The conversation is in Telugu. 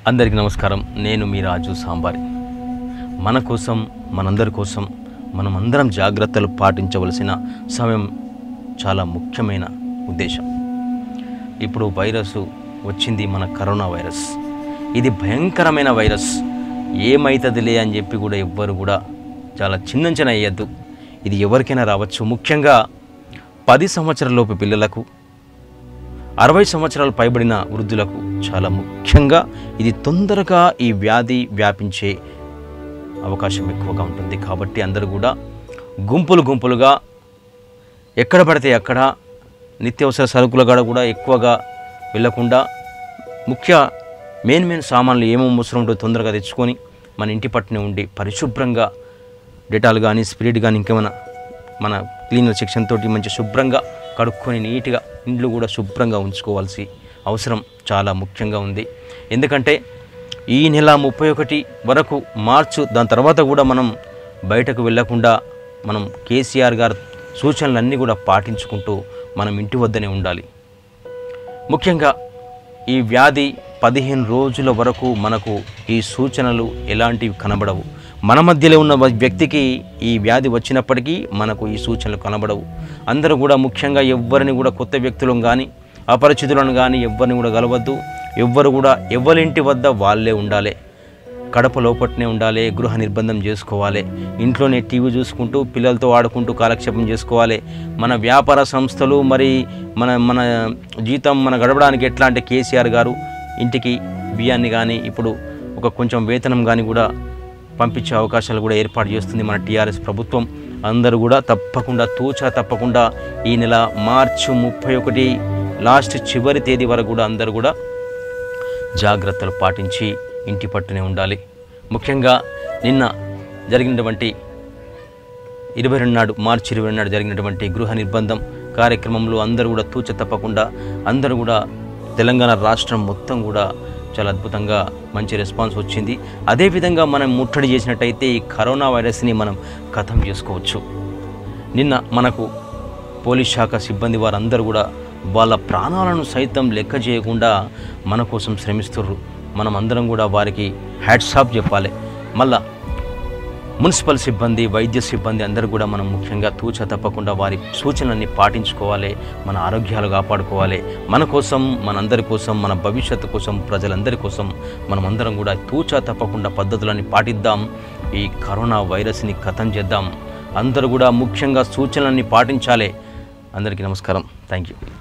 అందరికీ నమస్కారం నేను మీ రాజు సాంబారి మన కోసం మనందరి కోసం మనం అందరం జాగ్రత్తలు పాటించవలసిన సమయం చాలా ముఖ్యమైన ఉద్దేశం ఇప్పుడు వైరస్ వచ్చింది మన కరోనా వైరస్ ఇది భయంకరమైన వైరస్ ఏమైతుందిలే అని చెప్పి కూడా ఎవ్వరు కూడా చాలా చిన్నంచన వేయద్దు ఇది ఎవరికైనా రావచ్చు ముఖ్యంగా పది సంవత్సరాలలోపు పిల్లలకు అరవై సంవత్సరాలు పైబడిన వృద్ధులకు చాలా ముఖ్యంగా ఇది తొందరగా ఈ వ్యాధి వ్యాపించే అవకాశం ఎక్కువగా ఉంటుంది కాబట్టి అందరూ కూడా గుంపులు గుంపులుగా ఎక్కడ పడితే అక్కడ నిత్యావసర సరుకుల కాడ కూడా ఎక్కువగా వెళ్ళకుండా ముఖ్య మెయిన్ మెయిన్ సామాన్లు ఏమేమి అవసరం ఉంటుందో తొందరగా తెచ్చుకొని మన ఇంటి పట్టునే ఉండి పరిశుభ్రంగా డెటాల్ కానీ స్పిరిట్ కానీ ఇంకేమైనా మన క్లీనర్ సెక్షన్ తోటి మంచి శుభ్రంగా కడుక్కొని నీట్గా ఇండ్లు కూడా శుభ్రంగా ఉంచుకోవాల్సి అవసరం చాలా ముఖ్యంగా ఉంది ఎందుకంటే ఈ నెల ముప్పై ఒకటి వరకు మార్చు దాని తర్వాత కూడా మనం బయటకు వెళ్ళకుండా మనం కేసీఆర్ గారు సూచనలన్నీ కూడా పాటించుకుంటూ మనం ఇంటి వద్దనే ఉండాలి ముఖ్యంగా ఈ వ్యాధి పదిహేను రోజుల వరకు మనకు ఈ సూచనలు ఎలాంటివి కనబడవు మన మధ్యలో ఉన్న వ- వ్యక్తికి ఈ వ్యాధి వచ్చినప్పటికీ మనకు ఈ సూచనలు కనబడవు అందరూ కూడా ముఖ్యంగా ఎవ్వరిని కూడా కొత్త వ్యక్తులను కానీ అపరిచితులను కానీ ఎవ్వరిని కూడా కలవద్దు ఎవ్వరు కూడా ఎవరింటి వద్ద వాళ్ళే ఉండాలి కడప లోపట్నే ఉండాలి గృహ నిర్బంధం చేసుకోవాలి ఇంట్లోనే టీవీ చూసుకుంటూ పిల్లలతో ఆడుకుంటూ కాలక్షేపం చేసుకోవాలి మన వ్యాపార సంస్థలు మరి మన మన జీతం మన గడపడానికి ఎట్లా అంటే కేసీఆర్ గారు ఇంటికి బియ్యాన్ని కానీ ఇప్పుడు ఒక కొంచెం వేతనం కానీ కూడా పంపించే అవకాశాలు కూడా ఏర్పాటు చేస్తుంది మన టీఆర్ఎస్ ప్రభుత్వం అందరూ కూడా తప్పకుండా తూచా తప్పకుండా ఈ నెల మార్చి ముప్పై ఒకటి లాస్ట్ చివరి తేదీ వరకు కూడా అందరూ కూడా జాగ్రత్తలు పాటించి ఇంటి పట్టునే ఉండాలి ముఖ్యంగా నిన్న జరిగినటువంటి ఇరవై రెండు నాడు మార్చి ఇరవై నాడు జరిగినటువంటి గృహ నిర్బంధం కార్యక్రమంలో అందరూ కూడా తూచ తప్పకుండా అందరూ కూడా తెలంగాణ రాష్ట్రం మొత్తం కూడా చాలా అద్భుతంగా మంచి రెస్పాన్స్ వచ్చింది అదేవిధంగా మనం ముట్టడి చేసినట్టయితే ఈ కరోనా వైరస్ని మనం ఖతం చేసుకోవచ్చు నిన్న మనకు పోలీస్ శాఖ సిబ్బంది వారందరూ కూడా వాళ్ళ ప్రాణాలను సైతం లెక్క చేయకుండా మన కోసం శ్రమిస్తుర్రు మనం అందరం కూడా వారికి హ్యాట్సాప్ చెప్పాలి మళ్ళా మున్సిపల్ సిబ్బంది వైద్య సిబ్బంది అందరూ కూడా మనం ముఖ్యంగా తూచ తప్పకుండా వారి సూచనల్ని పాటించుకోవాలి మన ఆరోగ్యాలు కాపాడుకోవాలి మన కోసం మనందరి కోసం మన భవిష్యత్తు కోసం ప్రజలందరి కోసం మనం అందరం కూడా తూచ తప్పకుండా పద్ధతులని పాటిద్దాం ఈ కరోనా వైరస్ని ఖతం చేద్దాం అందరూ కూడా ముఖ్యంగా సూచనల్ని పాటించాలి అందరికీ నమస్కారం థ్యాంక్ యూ